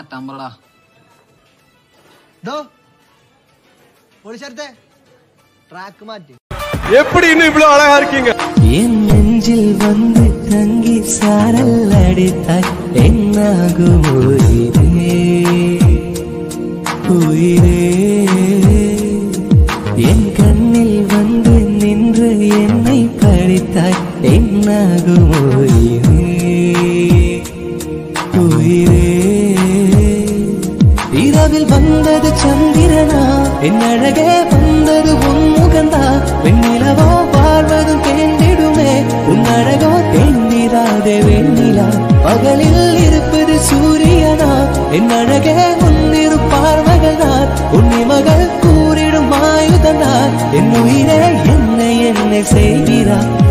മാറ്റാൻ ഡോ പൊളിച്ചേർത്തെ ട്രാക്ക് മാറ്റി எப்படி இன்னும் இவ்வளவு அழகா இருக்கீங்க என் நெஞ்சில் வந்து தங்கி சாரல் அடித்தாய் என்னாகும் உயிரே உயிரே என் கண்ணில் வந்து நின்று என்னை படித்தாய் என்னாகும் உயிரே உயிரே இரவில் வந்தது சந்திரனா என் அழகே வந்தது உன் முகந்தா வெண்ணிலவோ வாழ்வதும் தேர்ந்திடுமே உன் அழகோ தேர்ந்திராதே வெண்ணிலா பகலில் இருப்பது சூரியனா என் அழகே உன்னிரு பார்வகள்தான் உன்னி மகள் கூறிடும் ஆயுதனார் என் உயிரே என்னை என்னை செய்கிறார்